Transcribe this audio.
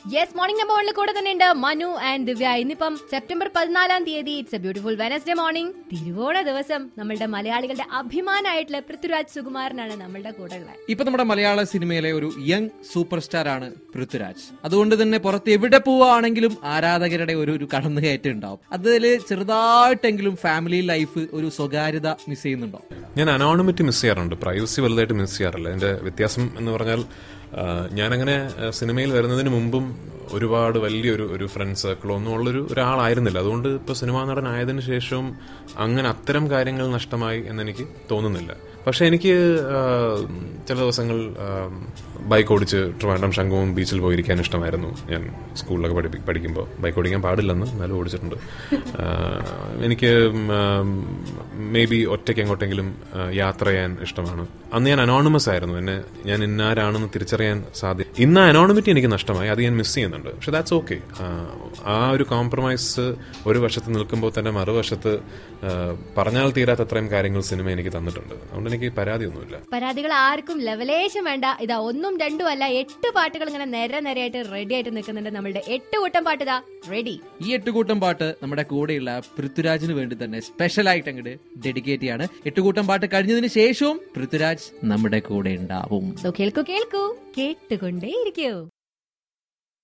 yes morning number വണ്ണിൽ കൂടെ തന്നെ ഉണ്ട് മനു ആൻഡ് ദിവ്യ ഇന്നിപ്പം സെപ്റ്റംബർ പതിനാലാം തീയതി it's a beautiful Wednesday morning തിരുവോണ ദിവസം നമ്മളുടെ മലയാളികളുടെ അഭിമാനമായിട്ടുള്ള പൃഥ്വിരാജ് സുകുമാരനാണ് നമ്മളുടെ കൂടെ ഉള്ളത് ഇപ്പൊ നമ്മുടെ മലയാള സിനിമയിലെ ഒരു യങ് സൂപ്പർ സ്റ്റാർ ആണ് പൃഥ്വിരാജ് അതുകൊണ്ട് തന്നെ പുറത്ത് എവിടെ പോവുകയാണെങ്കിലും ആരാധകരുടെ ഒരു ഒരു കടന്നുകയറ്റം ഉണ്ടാവും അതിൽ ചെറുതായിട്ടെങ്കിലും ഫാമിലി ലൈഫ് ഒരു സ്വകാര്യത മിസ് ചെയ്യുന്നുണ്ടോ ഞാൻ അനോണിമിറ്റി മിസ് ചെയ്യാറുണ്ട് പ്രൈവസി വലുതായിട്ട് മിസ് ചെയ്യാറില്ല അതിന്റെ വ്യത്യാസം എന്ന് പറഞ്ഞാൽ ആ, ഞാനങ്ങനെ ആ, സിനിമയിൽ വരുന്നതിന് മുമ്പും ഒരുപാട് വലിയൊരു ഒരു ഫ്രണ്ട് സർക്കിളോ ഒന്നും ഉള്ളൊരു ഒരാളായിരുന്നില്ല അതുകൊണ്ട് ഇപ്പോൾ സിനിമാ നടനായതിനു ശേഷവും അങ്ങനെ അത്തരം കാര്യങ്ങൾ നഷ്ടമായി എന്നെനിക്ക് തോന്നുന്നില്ല പക്ഷെ എനിക്ക് ആ, ചില ദിവസങ്ങൾ ബൈക്ക് ഓടിച്ച് ട്രിവാൻഡ്രം ശംഖുവും ബീച്ചിൽ പോയിരിക്കാൻ ഇഷ്ടമായിരുന്നു ഞാൻ സ്കൂളിലൊക്കെ പഠിപ്പി പഠിക്കുമ്പോൾ ബൈക്ക് ഓടിക്കാൻ പാടില്ലെന്ന് എന്നാലും ഓടിച്ചിട്ടുണ്ട് ആ, എനിക്ക് മേ ബി ഒറ്റയ്ക്ക് എങ്ങോട്ടെങ്കിലും ആ, യാത്ര ചെയ്യാൻ ഇഷ്ടമാണ് അന്ന് ഞാൻ അനോണിമസ് ആയിരുന്നു എന്നെ ഞാൻ ഇന്നാരാണെന്ന് തിരിച്ചറിയാൻ സാധ്യത ഇന്ന് ആ അനോണിമിറ്റി എനിക്ക് നഷ്ടമായി അത് ഞാൻ മിസ് ചെയ്യുന്നുണ്ട് പക്ഷെ ദാറ്റ്സ് ഓക്കെ ആ ഒരു കോംപ്രമൈസ് ഒരു വശത്ത് നിൽക്കുമ്പോൾ തന്നെ മറുവശത്ത് ആ, പറഞ്ഞാൽ തീരാത്ത അത്രയും കാര്യങ്ങൾ സിനിമ എനിക്ക് തന്നിട്ടുണ്ട് അതുകൊണ്ട് എനിക്ക് പരാതിയൊന്നുമില്ല പരാതികൾ ആർക്കും ലെവലേശം വേണ്ട ഇതാ ഒന്നും രണ്ടും അല്ല എട്ട് പാട്ടുകൾ ഇങ്ങനെ നിര നിരയായിട്ട് റെഡി ആയിട്ട് നിൽക്കുന്നുണ്ട് നമ്മളുടെ എട്ട് കൂട്ടം പാട്ട് ഇതാ റെഡി ഈ എട്ടുകൂട്ടം പാട്ട് നമ്മുടെ കൂടെയുള്ള പൃഥ്വിരാജിന് വേണ്ടി തന്നെ സ്പെഷ്യൽ ആയിട്ട് അങ്ങോട്ട് ഡെഡിക്കേറ്റ് ചെയ്യാണ് എട്ടുകൂട്ടം പാട്ട് കഴിഞ്ഞതിന് ശേഷവും പൃഥ്വിരാജ് നമ്മുടെ കൂടെ ഉണ്ടാവും സോ കേൾക്കൂ കേൾക്കൂ കേട്ടുകൊണ്ടേയിരിക്കൂ